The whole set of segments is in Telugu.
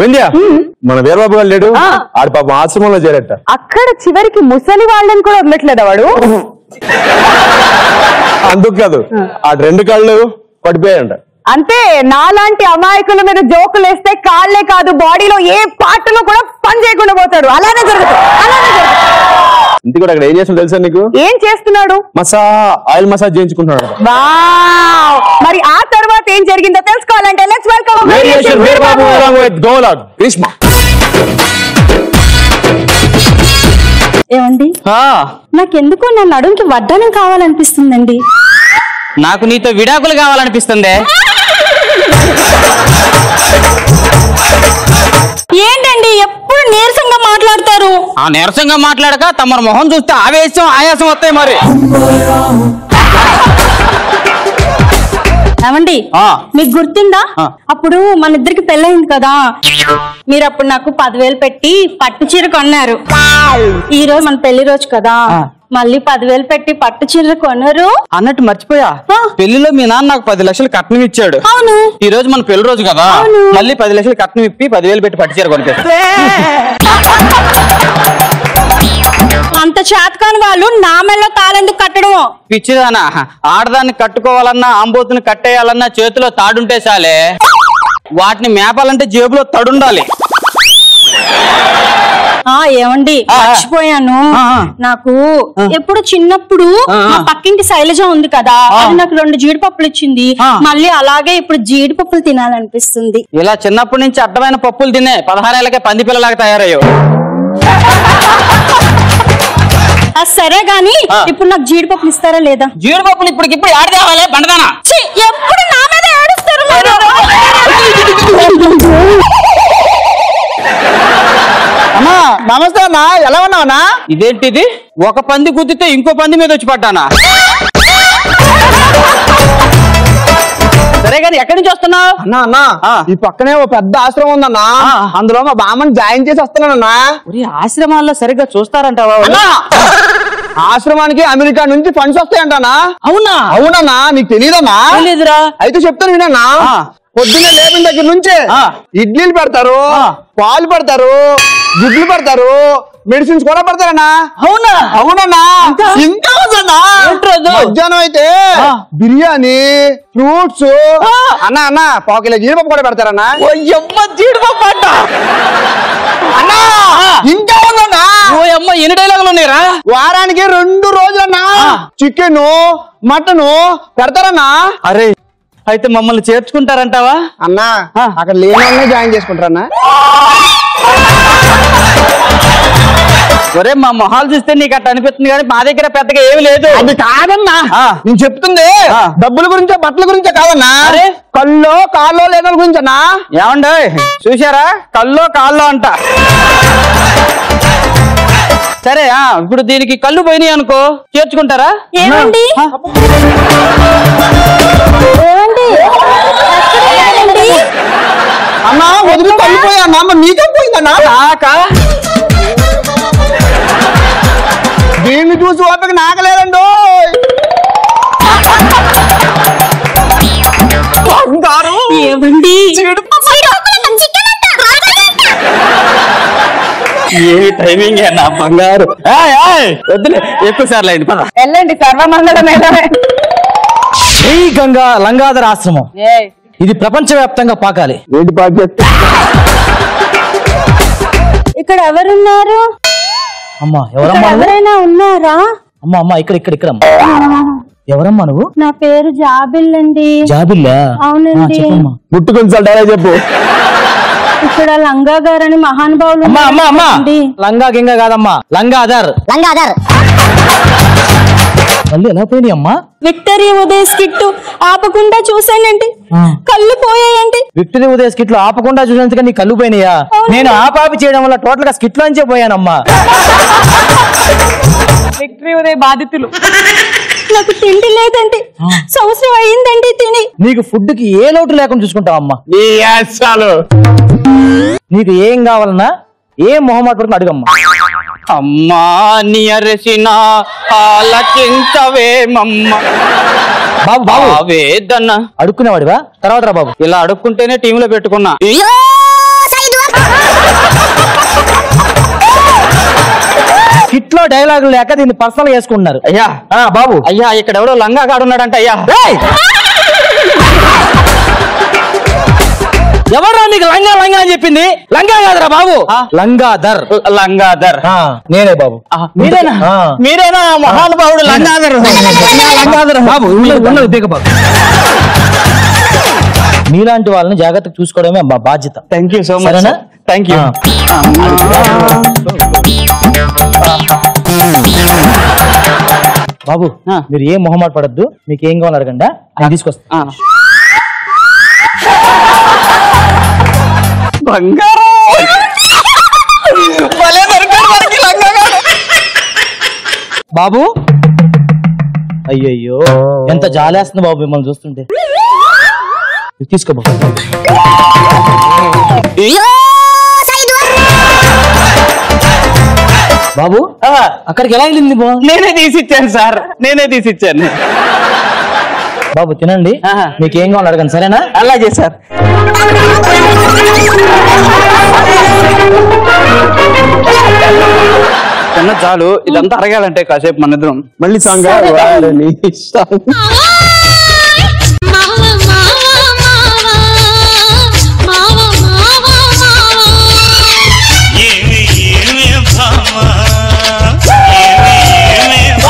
సంధ్య మన వీరబాబు గారు లేడు ఆ. ఆడు పాపం ఆశ్రమంలో చేరట అక్కడ చివరికి ముసలి వాళ్ళని కూడా వదలట్లేదా వాడు అందుకు కాదు ఆ రెండు కళ్ళు పడిపోయాయంట అంతే నాలాంటి అమాయకుల మీద జోకులు వేస్తే కాళ్ళే కాదు బాడీలో ఏ పార్ట్లో కూడా పని చేయకుండా పోతాడు అలానే జరుగుతుంది అలానే జరుగుతుంది ఇంటి కూడా అక్కడ ఏం చేస్తున్నా తెలుసా నీకు ఏం చేస్తున్నాడు మసా ఆయిల్ మసాజ్ చేయించుకుంటున్నాడు వావ్ మరి ఆ తర్వాత ఏం జరిగిందో తెలుసుకోవాలంటే let's welcome variation Veerababu along with గోలాగ్ గ్రీష్మ ఏమండి నాకెందుకో నా నడుంకి వడ్డానం కావాలనిపిస్తుందండి నాకు నీతో విడాకులు కావాలనిపిస్తుంది ఏంటండి ఎప్పుడు నీరసంగా మాట్లాడతారు ఆ నీరసంగా మాట్లాడక తమరు మొహం చూస్తే ఆవేశం ఆయాసం వస్తాయి మరి ఏమండి ఆ. మీకు గుర్తుందా ఆ. అప్పుడు మన ఇద్దరికి పెళ్ళయింది కదా మీరు అప్పుడు నాకు పదివేలు పెట్టి పట్టు చీర కొన్నారు ఈ రోజు మన పెళ్లి రోజు కదా ఆ. మళ్ళీ పదివేలు పెట్టి పట్టు చీర కొనరు అన్నట్టు మర్చిపోయా ఆ. పెళ్లిలో మీ నాన్న నాకు పది లక్షలు కట్నం ఇచ్చాడు అవును ఈ రోజు మన పెళ్లి రోజు కదా అవును. మళ్ళీ పది లక్షలు కట్నం ఇప్పి పదివేలు పెట్టి పట్టు చీర కొనిపిస్తా అంత చేతకాని వాళ్ళు నా మెళ్ళలో తాళెందుకు కట్టడం పిచ్చిదానా ఆడదాన్ని కట్టుకోవాలన్నా ఆంబోతుని కట్టేయాలన్నా చేతిలో తాడుంటే చాలే వాటిని మేపాలంటే జేబులో తడుండాలి ఆ ఏమండి ఆ. మర్చిపోయాను ఆ, ఆ. నాకు ఎప్పుడు చిన్నప్పుడు ఆ, ఆ. మా పక్కింటి శైలజ ఉంది కదా ఆ. అది నాకు రెండు జీడిపప్పులు ఇచ్చింది ఆ. మళ్ళీ అలాగే ఇప్పుడు జీడిపప్పులు తినాలనిపిస్తుంది ఇలా చిన్నప్పటి నుంచి అడ్డమైన పప్పులు తినే పదహారేళ్ళకే పంది పిల్లలాగా తయారయ్యో ఆ, సరే గాని ఆ. ఇప్పుడు నాకు జీడిపప్పులు ఇస్తారా లేదా జీడిపప్పులు ఇప్పటికిప్పుడు ఆడి తేవాలి బండదానా ఛీ, ఎప్పుడు నా మీద ఏడుస్తారు మీరు. అమ్మా నమస్తే అన్నా ఎలా ఉన్నావన్నా ఇదేంటిది ఒక పంది గుద్దితే ఇంకో పంది మీద వచ్చి పడ్డానా సరే కానీ ఎక్కడి నుంచి వస్తున్నావు అన్నా అన్నా ఆ. ఈ పక్కనే ఓ పెద్ద ఆశ్రమం ఉందన్నా ఆ. అందులో మా బామ్మని జాయిన్ చేసి వస్తున్నానన్నా ఆశ్రమాల్లో సరిగ్గా చూస్తారంటావా వాళ్ళు? అన్నా ఆశ్రమానికి అమెరికా నుంచి ఫండ్స్ వస్తాయంటనా అవునా అవునన్నా నీకు తెలియదన్నా తెలీదురా అయితే చెప్తాను వినన్నా ఆ. పొద్దున్నే లేపిన దగ్గర నుంచి ఆ. ఇడ్లీలు పెడతారు ఆ. పాలు పెడతారు గుడ్లు పెడతారు మెడిసిన్స్ కూడా పెడతారన్నా అవునా అవునన్నా ఇంకా ఉందన్నా ఏంట్రా అది? మధ్యాహ్నం అయితే ఆ. బిర్యానీ ఫ్రూట్స్ ఆ. అన్న అన్న పావు కిలో జీడిపప్పు కూడా పెడతారన్నా ఓ యమ్మ జీడిపప్పు అంట అన్నా ఇంకా ఉందన్నా ఓ అమ్మ ఎన్ని డైలాగులు ఉన్నాయిరా వారానికి రెండు రోజులన్నా ఆ. చికెన్ మటన్ పెడతారన్నా అరే అయితే మమ్మల్ని చేర్చుకుంటారంటావా అన్నా ఆ. అక్కడ లేని వాళ్ళనే జాయిన్ చేసుకుంటారన్నా ఒరే మా మొహాలు చూస్తే నీకు అట్ట అనిపిస్తుంది కానీ మా దగ్గర పెద్దగా ఏమి లేదు అది కాదన్నా ఆ. నేను చెప్తుంది ఆ. డబ్బుల గురించే బట్టల గురించే కాదన్నా అరే. కల్లో కాల్లో లేని గురించి అన్నా ఏమండో చూసారా కల్లో కాల్లో అంట సరే ఆ ఇప్పుడు దీనికి కళ్ళు పోయినాయి అనుకో చేర్చుకుంటారా ఏమండి ఆ, ఏమండి ఎక్కడున్నారండి? అన్నా వదిలి తల్లిపోయా అన్నా మరి నీకేం పోయిందన్నా నాకా దీన్ని చూసి ఓపిక నాకలేదండో బంగారం ఏమండి ఏ టైమింగ్ నా బంగారు ఏయ్, ఏయ్, వద్దులే ఎక్కువ సార్లు అయింది పద వెళ్ళండి సర్వమంగళ మేడమే శ్రీ గంగా లంగాధర ఆశ్రమం ఇది ప్రపంచవ్యాప్తంగా పాకాలి ఏంటి పాకెట్ ఇక్కడ ఎవరున్నారు అమ్మా ఇక్కడ ఎవరమ్మా నువ్వు ఎవరైనా ఉన్నారా అమ్మా అమ్మా ఇక్కడ ఇక్కడ ఇక్కడ అమ్మా. ఎవరమ్మా నువ్వు నా పేరు జాబిల్ అండి జాబిల్లా అవునండి. ఆ, చెప్పమ్మా ముట్టు కొంచెం డైలాగ్ చెప్పు ఇక్కడ లంగా గారని మహానుభావులు అమ్మా అమ్మా అమ్మా ఉన్నారండి. లంగా గింగా కాదమ్మా లంగాధర్ లంగాధర్ మళ్ళీ ఎలా పోయినాయి అమ్మా విక్టరీ ఉదయ్ స్కిట్ ఆపకుండా చూసానండి ఆ. కళ్ళు పోయాయండి విక్టరీ ఉదయ స్కిట్ లో ఆపకుండా చూసినందుకు నీ కళ్ళు పోయినాయా అవును. నేను ఆపాపి చేయడం వల్ల టోటల్ గా స్కిట్ లోంచే పోయానమ్మా విక్టరీ ఉదయ్ బాధితులు నాకు తిండి లేదండి సంవత్సరం అయ్యిందండి తిని నీకు ఫుడ్ కి ఏ లోటు లేకుండా చూసుకుంటావమ్మా నీ యాసాలు నీకు ఏం కావాలన్నా ఏం మొహమాట పడుతుంది అడుగమ్మా అమ్మా నీ అరసిన ఆలకించవేమమ్మ బాబు బాబు వేదన్న అడుక్కునేవాడివా తర్వాత రా బాబు ఇలా అడుక్కుంటేనే టీంలో పెట్టుకున్నా స్కిట్ లో డైలాగులు లేక దీన్ని పర్సనల్ చేసుకుంటున్నారు అయ్యా ఆ, బాబు అయ్యా ఇక్కడ ఎవడో లంగా కాడున్నాడంట అయ్యా ఏయ్! ఎవరా నీకు లంగా లంగా అని చెప్పింది లంగా కాదురా బాబు ఆ? లంగాధర్ లంగాధర్ ఆ, నేనే బాబు ఆ, మీరేనా ఆ. మీరేనా మహానుభావుడు లంగాధర్ లంగాధర్ బాబు ఉన్నది ఉన్నది దిగ బాబు మీలాంటి వాళ్ళని జాగ్రత్తగా చూసుకోవడమే మా బాధ్యత థ్యాంక్ యూ సో మచ్ సరేనా థ్యాంక్ యూ ఆ. బాబు ఆ. మీరు ఏం మొహమాట పడద్దు మీకు ఏం కావాలి అడగండి నేను తీసుకొస్తా బంగారం భలే దొరికాడు మనకి లంగాగాడు. బాబు అయ్యయ్యో ఎంత జాలేస్తుంది బాబు మిమ్మల్ని చూస్తుంటే ఇది తీసుకో బాబు బాబు ఆ, అక్కడికి ఎలా వెళ్ళింది బాబు నేనే తీసిచ్చాను సార్ నేనే తీసిచ్చాను బాబు తినండి ఆహా. మీకు ఏం కావాలి అడగండి సరేనా అలాగే సార్ చిన్న చాలు ఇదంతా అరగాలంటే కాసేపు మన ఇద్దరం మళ్ళీ సాంగ్ వారిని ఇష్టం. ఏమి ఏమి భామా ఏమి ఏమి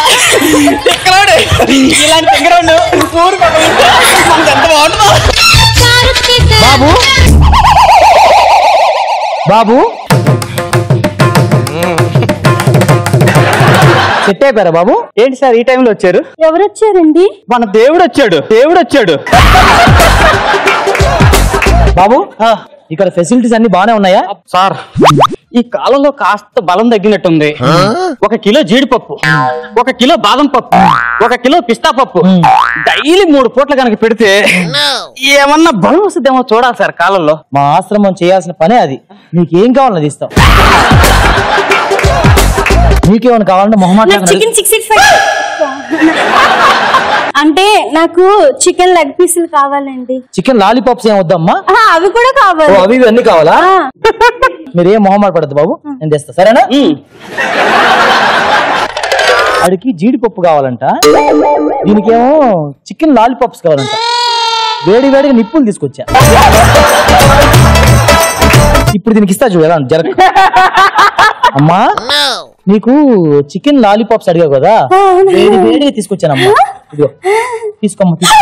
ఇలాంటి దగ్గర ఊరు ఎంత బాగుంటుందో బాబు బాబు సెట్ అయిపోయారా బాబు ఏంటి సార్ ఈ టైంలో వచ్చారు ఎవరు వచ్చారండి మన దేవుడు వచ్చాడు దేవుడు వచ్చాడు బాబు ఇక్కడ ఫెసిలిటీస్ అన్ని బాగానే ఉన్నాయా సార్ ఈ కాలంలో కాస్త బలం తగ్గినట్టుంది ఒక కిలో జీడిపప్పు ఒక కిలో బాదం పప్పు ఒక కిలో పిస్తా పప్పు డైలీ మూడు పూట్ల కనుక పెడితే ఏమన్నా బలం వస్తుందేమో చూడాలి సార్ కాలంలో మా ఆశ్రమం చేయాల్సిన పనే అది నీకు ఏం కావాలో అది ఇస్తాం నీకేమైనా కావాలంటే మొహమాట నాకు చికెన్ సిక్స్టీ ఫైవ్ అంటే నాకు చికెన్ లెగ్ పీసులు కావాలండి చికెన్ లాలీపాప్స్ ఏం వద్దమ్మా ఆ, అవి కూడా ఓ, కావాలి అవి ఇవి అన్ని కావాలా ఆ, మీరు ఏం మొహమాట పడద్దు బాబు నేను తెస్తా సరేనా ఉమ్. వాడికి జీడిపప్పు కావాలంట దీనికేమో చికెన్ లాలీపాప్స్ కావాలంట వేడి వేడిగా నిప్పులు తీసుకొచ్చా ఇప్పుడు దీనికి ఇస్తా చూడు ఎలా ఉంది, జరగ అమ్మా నీకు చికెన్ లాలీపాప్స్ అడిగావు కదా అవునా? వేడి వేడిగా తీసుకొచ్చానమ్మా ఇదిగో తీసుకోమ్మా తీసుకో.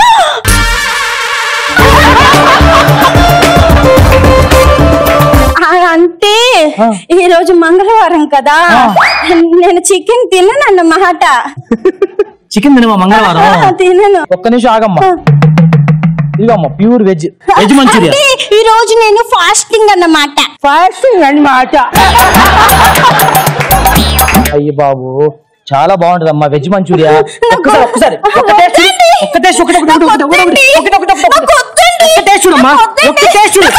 ఆ, అంటే ఆ. ఈ రోజు మంగళవారం కదా ఆ. నేను చికెన్ తినను అన్నమాట చికెన్ తినమా మంగళవారం తినను ఒక్క నిమిషం ఆగమ్మా ఇదిగో అమ్మా ప్యూర్ వెజ్ వెజ్ మంచూరియా అంటే ఈ రోజు నేను ఫాస్టింగ్ అన్నమాట ఫాస్టింగ్ అన్నమాట అయ్యి బాబు చాలా బాగుంటది అమ్మా వెజ్ మంచూరియా ఒక్కసారి ఒక్కసారి ఒక్క టేస్ట్ చూడు. ఒక్క టేస్ట్ ఒకటి ఒకటి ఒకటి ఒకటి ఒకటి ఒకటి ఒకటి ఒకటి ఒకటి ఒకటి ఒక్క టేస్ట్ చూడమ్మా ఒక్క టేస్ట్ చూడు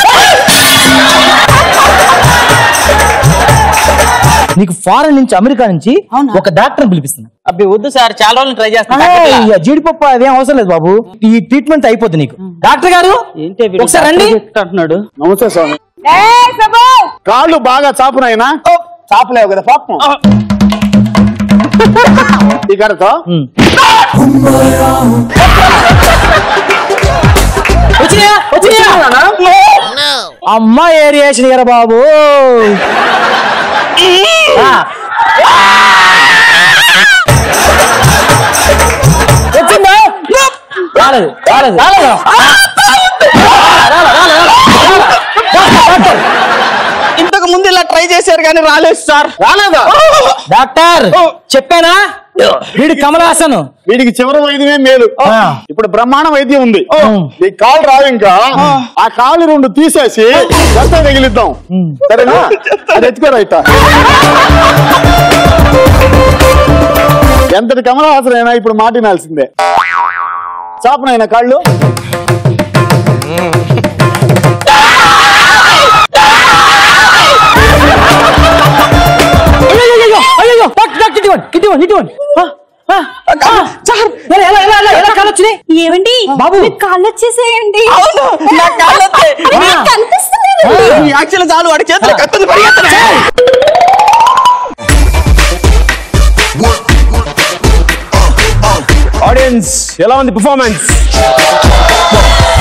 నీకు ఫారెన్ నుంచి అమెరికా నుంచి ఒక డాక్టర్ పిలిపిస్తున్నా అబ్బి వద్దు సార్ చాలా రోజులు ట్రై చేస్తాను ఏయ్, ఇక జీడిపప్పు అదేం అవసరం లేదు బాబు ఈ ట్రీట్మెంట్ అయిపోద్ది నీకు డాక్టర్ గారు ఏంటి వీడు ఒకసారి రండి అంటున్నాడు నమస్తే స్వామి కాళ్ళు బాగా చాపునాయినా చాపలేవు కదా పాపం ఈ కడతో ఉమ్. వచ్చినాయా? వచ్చినాయా? అమ్మ ఏరియేషన్ కదా బాబు ఆ. వచ్చిందా రాలేదు రాలేదు రాలేదు ఇంతకు ముందు ఇలా ట్రై చేశారు కానీ రాలేదు సార్ రాలేదా డాక్టర్ చెప్పానా వీడు కమలాసన్ వీడికి చివరి వైద్యమే మేలు ఆ. ఇప్పుడు బ్రహ్మాండ వైద్యం ఉంది ఉమ్. ఈ కాలు రావు ఇంకా ఆ కాలు రెండు తీసేసి ఎంత తగిలిద్దాం ఉమ్. సరేనా అది ఎత్తుకోరా ఇట్ట ఎంతటి కమలహాసనైనా ఇప్పుడు మాటినాల్సిందే చాపనైనా కాళ్ళు అయ్యో అయ్యో డాక్టర్ డాక్టర్ ఇటువంటి ఇటువంటి ఇటువంటి ఎలా ఎలా ఎలా ఎలా కాళ్ళు వచ్చినాయి ఏమండి బాబు. మీకు కాళ్ళు వచ్చేసేయండి నా కాళ్ళు వచ్చాయి. మీకు కనిపిస్తలేదండి యాక్చువల్ చాలు వాడి చేతిలో కత్తుంది పరిగెత్తనే పర్ఫార్మెన్స్ ఎలా ఉంది పర్ఫార్మెన్స్